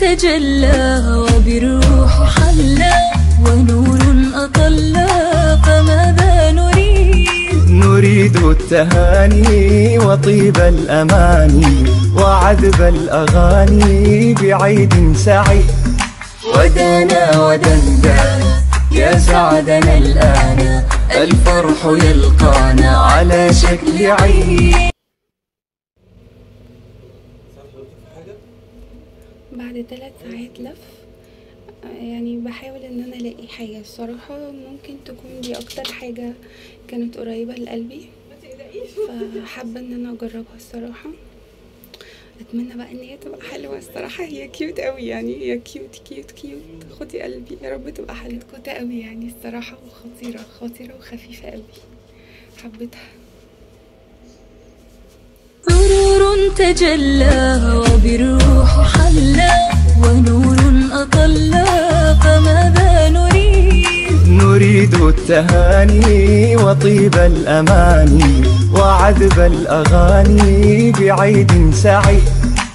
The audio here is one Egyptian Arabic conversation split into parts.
تجلى وبالروح حلى ونور أطلى فماذا نريد نريد التهاني وطيب الأماني وعذب الأغاني بعيد سعيد ودنا ودندان يا سعدنا الآن الفرح يلقانا على شكل عيد بعد ثلاث ساعات لف آه، يعني بحاول ان انا الاقي حاجه الصراحه ممكن تكون دي اكتر حاجه كانت قريبه لقلبي فحابه ان انا اجربها الصراحه اتمنى بقى ان هي تبقى حلوه الصراحه هي كيوت قوي يعني هي كيوت كيوت كيوت خدي قلبي يا رب تبقى حلوه كوتة قوي يعني الصراحه وخطيره خطيره وخفيفه قوي حبيتها سرور تجلى وبالروح حلى ونور أطلى فماذا نريد نريد التهاني وطيب الأماني وعذب الأغاني بعيد سعيد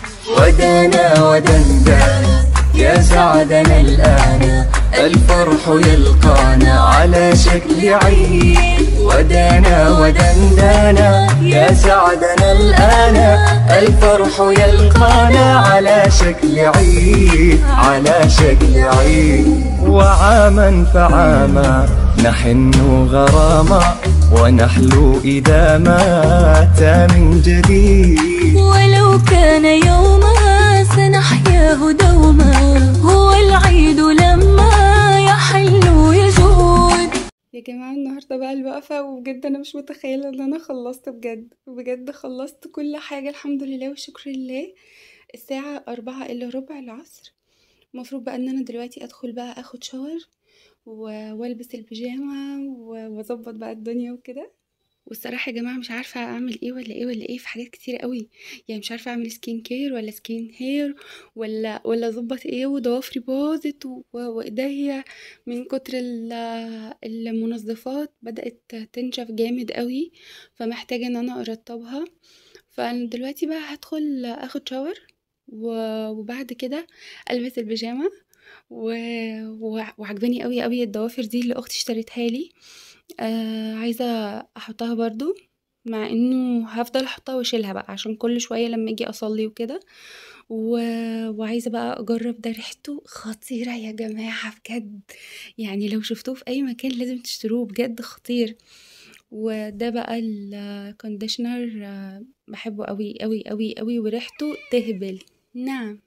ودنا ودندان يا سعدنا الآن الفرح يلقانا على شكل عيد ودنا ودندانا يا سعدنا الآن الفرح يلقانا على شكل عيد على شكل عيد وعاما فعاما نحن غراما ونحلو إذا مات من جديد ولو كان يوما سنحياه دوما هو العيد لما يحل يجود يا جماعة النهاردة بقى الوقفة وبجد أنا مش متخيلة إن أنا خلصت بجد بجد خلصت كل حاجة الحمد لله والشكر لله الساعة أربعة إلا ربع العصر المفروض بقى إن أنا دلوقتي أدخل بقى أخد شاور و- والبس البيجامة و- واظبط بقى الدنيا وكده والصراحة يا جماعة مش عارفة أعمل إيه ولا إيه ولا إيه في حاجات كتير قوي يعني مش عارفة أعمل سكين كير ولا سكين هير ولا ولا أظبط إيه وضوافري باظت و- وإيديا من كتر ال- المنظفات بدأت تنشف جامد قوي فمحتاجة ان انا ارطبها فانا دلوقتي بقى هدخل اخد شاور و- وبعد كده البس البيجامه و... و... وعجباني قوي قوي الضوافر دي اللي اختي اشترتها لي آه عايزه احطها برضو مع انه هفضل احطها واشيلها بقى عشان كل شويه لما اجي اصلي وكده و... وعايزه بقى اجرب ده ريحته خطيره يا جماعه بجد يعني لو شفتوه في اي مكان لازم تشتروه بجد خطير وده بقى الكونديشنر بحبه قوي قوي قوي قوي وريحته تهبل نعم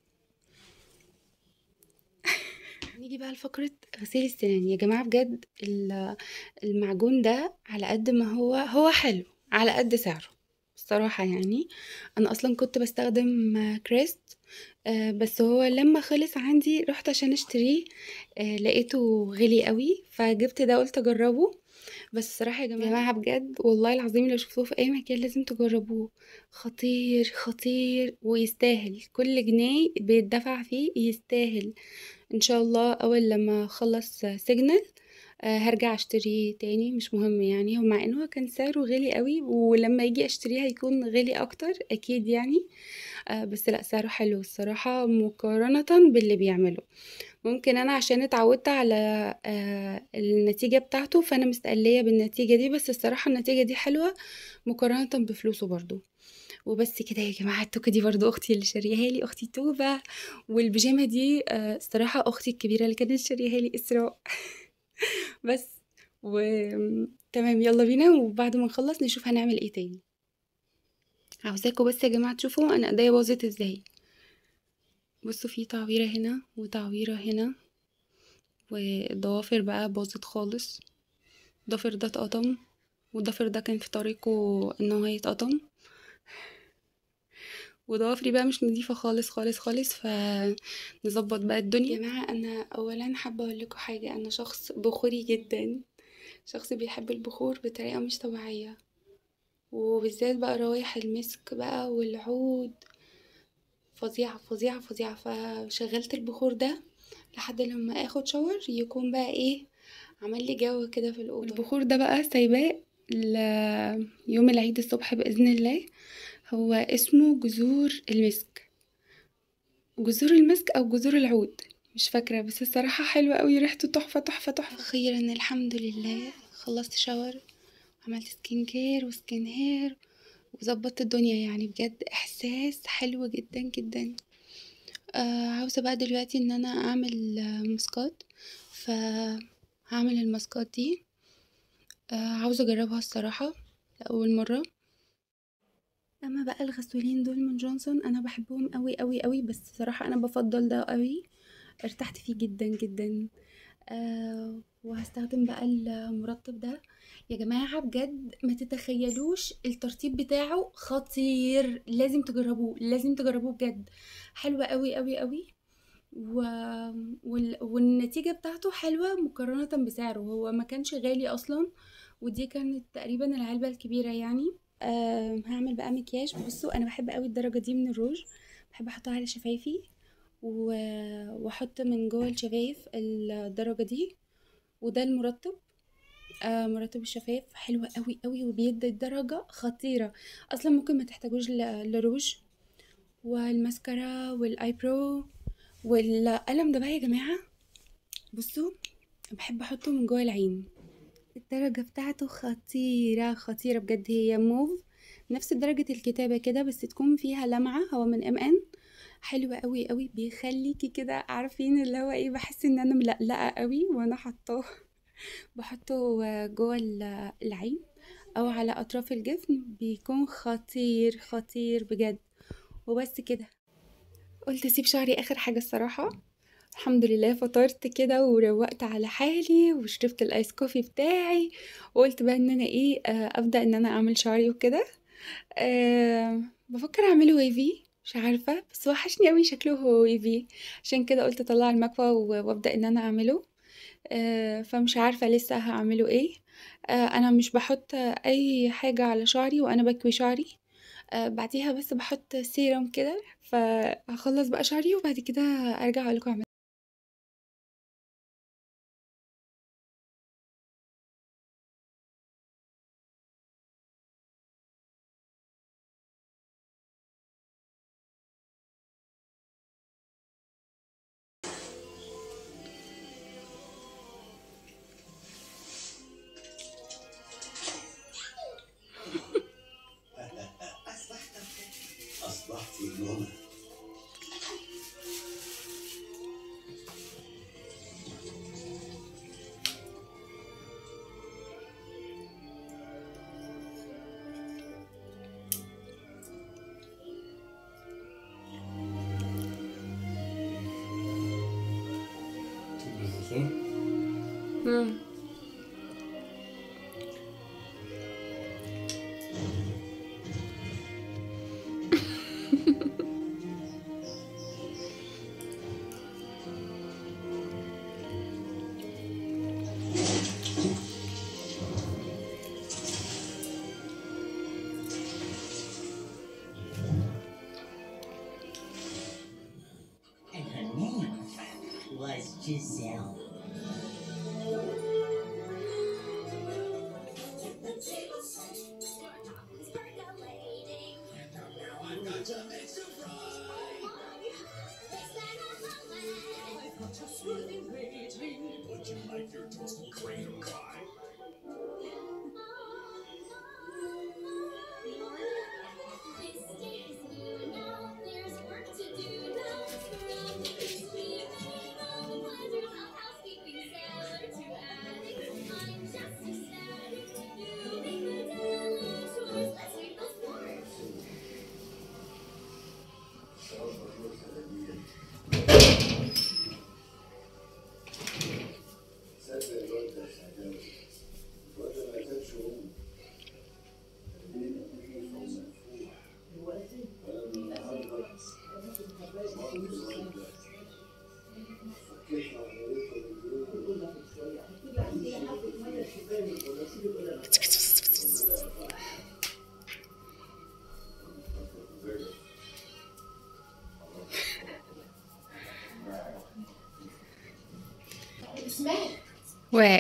نيجي بقى لفقرة غسيل السنان يا جماعة بجد ال- المعجون ده على قد ما هو هو حلو على قد سعره الصراحة يعني أنا أصلا كنت بستخدم كريست آه، بس هو لما خلص عندي رحت عشان اشتريه آه، لقيته غالي قوي فجبت ده قلت اجربه بس الصراحة يا جماعة بجد والله العظيم لو شفتوه في اي مكان لازم تجربوه خطير خطير ويستاهل كل جنيه بيدفع فيه يستاهل ان شاء الله اول لما اخلص سيجنال آه، هرجع اشتريه تاني مش مهم يعني ومع ان هو كان سعره غالي قوي ولما يجي اشتريه هيكون غالي اكتر اكيد يعني آه، بس لا سعره حلو الصراحة مقارنة باللي بيعمله ممكن انا عشان اتعودت على آه، النتيجة بتاعته فانا مستقلية بالنتيجة دي بس الصراحة النتيجة دي حلوة مقارنة بفلوسه برضو وبس كده يا جماعة التوكة دي برضو اختي اللي شاريها لي اختي توبة والبيجامة دي آه، الصراحة اختي الكبيرة اللي كانت شاريها لي اسراء بس و تمام يلا بينا وبعد ما نخلص نشوف هنعمل ايه تاني عاوزاكم بس يا جماعة تشوفوا انا ايديا باظت ازاي بصوا في تعويرة هنا وتعويرة هنا والضوافر بقى باظت خالص الضفر ده اتقطم والضفر ده كان في طريقه ان هو يتقطم وضوافري بقى مش نظيفة خالص خالص خالص فنظبط بقى الدنيا يا جماعة انا اولا حابة اقول لكم حاجة انا شخص بخوري جدا شخص بيحب البخور بطريقة مش طبيعية وبالذات بقى روايح المسك بقى والعود فظيعة فظيعة فظيعة فشغلت البخور ده لحد لما اخد شاور يكون بقى ايه عمل لي جو كده في الأوضة البخور ده بقى سايباه ل- يوم العيد الصبح بإذن الله هو اسمه جذور المسك جذور المسك او جذور العود مش فاكرة بس الصراحة حلوة قوي ريحته تحفة تحفة تحفة اخيرا الحمد لله خلصت شاور عملت سكين كير وسكين هير وظبطت الدنيا يعني بجد احساس حلو جدا جدا آه عاوزة بقى دلوقتي ان انا اعمل آه، ماسكات فهعمل الماسكات دي آه عاوزة اجربها الصراحة لأول مرة اما بقى الغسولين دول من جونسون انا بحبهم قوي قوي قوي بس صراحة انا بفضل ده قوي ارتحت فيه جدا جدا آه وهستخدم بقى المرطب ده يا جماعة بجد ما تتخيلوش الترطيب بتاعه خطير لازم تجربوه لازم تجربوه بجد حلوة قوي قوي قوي و... وال... والنتيجة بتاعته حلوة مقارنة بسعره هو ما كانش غالي اصلا ودي كانت تقريبا العلبة الكبيرة يعني أه هعمل بقى مكياج بصوا انا بحب قوي الدرجة دي من الروج بحب احطها على شفايفي و... واحط من جوه الشفايف الدرجة دي وده المرطب آه مرطب الشفايف حلو قوي قوي وبيدي الدرجة خطيرة اصلا ممكن ما تحتاجوش ل- لروج والماسكارا والاي برو والقلم ده بقى يا جماعة بصوا بحب احطه من جوه العين الدرجة بتاعته خطيرة خطيرة بجد هي موف نفس درجة الكتابة كده بس تكون فيها لمعة هو من ام ان حلوة قوي قوي بيخليكي كده عارفين اللي هو ايه بحس ان انا ملقلقة قوي وانا حطاه بحطه جوه ال- العين او على اطراف الجفن بيكون خطير خطير بجد وبس كده قلت اسيب شعري اخر حاجة الصراحة الحمد لله فطرت كده وروقت على حالي وشربت الايس كوفي بتاعي وقلت بقى ان انا ايه آه، ابدا ان انا اعمل شعري وكده أه بفكر اعمله ويفي مش عارفة بس وحشني قوي شكله هو ويفي عشان كده قلت اطلع المكوى و- وابدا ان انا اعمله أه فمش عارفة لسه هعمله ايه أه انا مش بحط اي حاجة على شعري وانا بكوي شعري أه بعديها بس بحط سيرم كده فهخلص بقى شعري وبعد كده ارجع اقولكم اعمل أصبحت نوما تبي مم. and her name was Giselle. و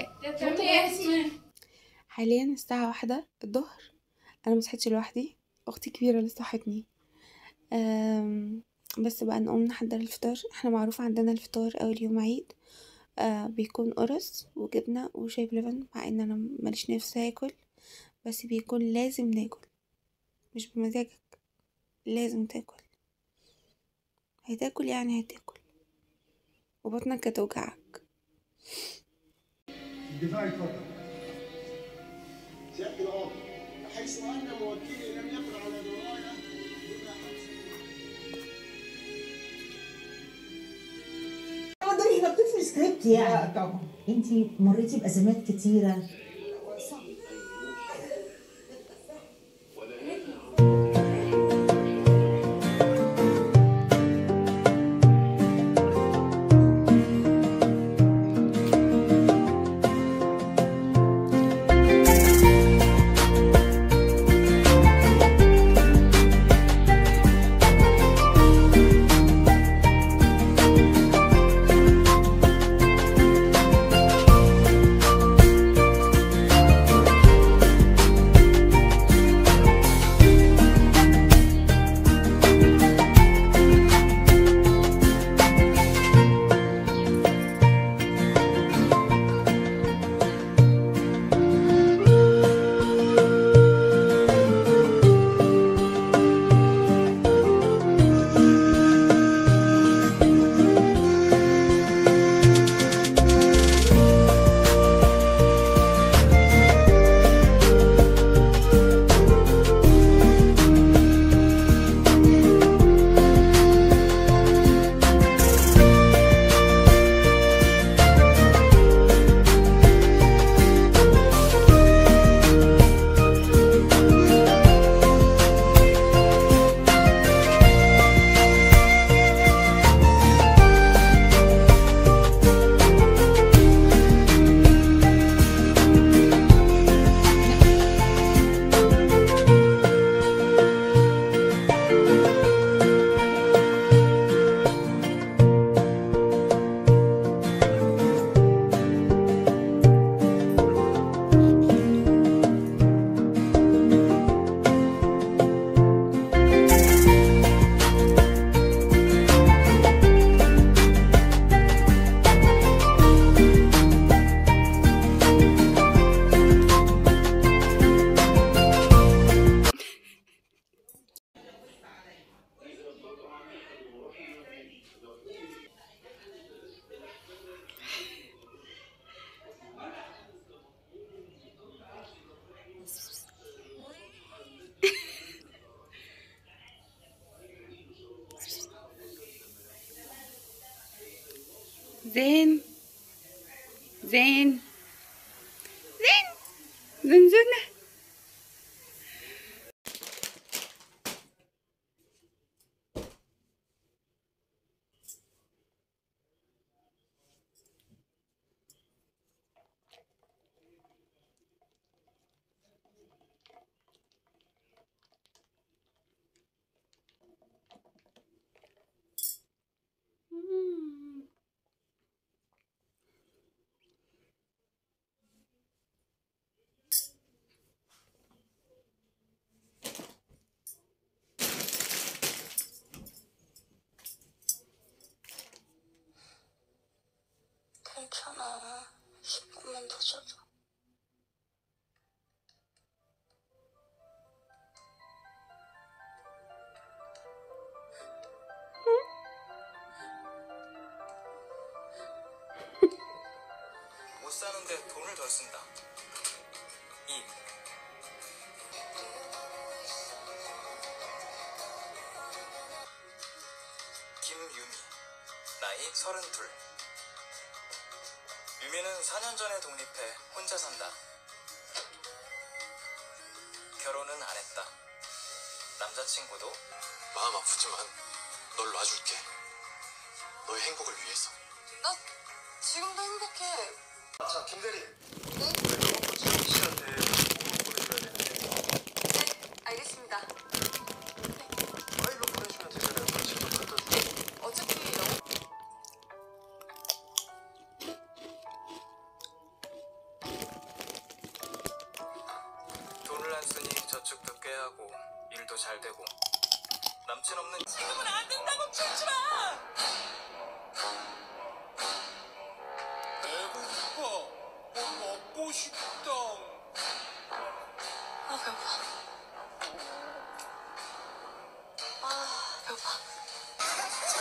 حاليا الساعة واحدة الظهر أنا مصحيتش لوحدي أختي كبيرة اللي صحتني أم، بس بقى نقوم نحضر الفطار احنا معروف عندنا الفطار اول يوم عيد آه بيكون قرص وجبنة وشاي بلبن مع ان انا ماليش نفس اكل بس بيكون لازم ناكل مش بمزاجك لازم تاكل هتاكل يعني هتاكل وبطنك هتوجعك الدفاع اتفضل سيادة العمر حيث أن موكلي لم يقل على دراية دون حبس تقدري احنا بتكتبي سكريبت يعني طبعا انت مريتي بازمات كتيره زين زين زين زنزونة مم. 괜찮아. 10분만 더 자자. 못 사는데 돈을 더 쓴다. 2. 김유미. 나이 32. 유미는 4년 전에 독립해 혼자 산다. 결혼은 안 했다. 남자친구도 마음 아프지만 널 놔줄게. 너의 행복을 위해서. 나 지금도 행복해. 자, 김대리. 네? 지영 씨한테 공문 보내줘야 되는데 네, 알겠습니다. 파일로 보내주면 되잖아요. 같이 좀 갖다 주고. 어차피 영어 돈을 안 쓰니 저축도 꽤 하고 일도 잘 되고 남친 없는 지금은 안 된다고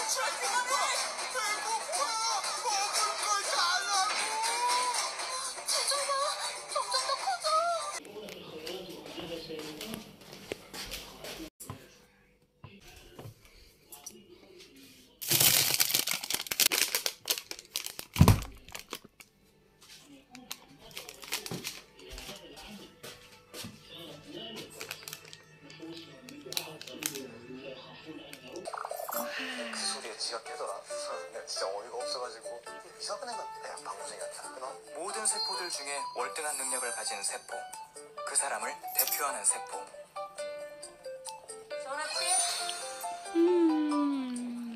제조가 점점 더 커져. 그 소리에 지가 깨더라. 내가 진짜 어이가 없어가지고 이상한 애가 야 방구쟁이였다. 그럼 모든 세포들 중에 월등한 능력을 가진 세포. 그 사람을 대표하는 세포. 전화치. 음.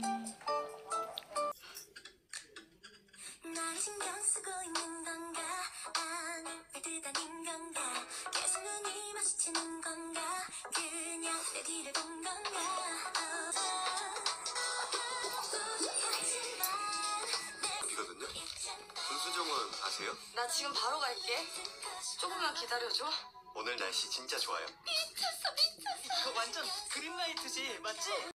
날 신경 쓰고 있는 건가 아님 애틋 아닌 건가 계속 눈이 마주치는 건가 그냥 내 뒤를 본 건가 이거든요. 손수정은 아세요? 나 지금 바로 갈게 조금만 기다려줘 오늘 날씨 진짜 좋아요. 미쳤어 미쳤어 이거 완전 그린라이트지 맞지?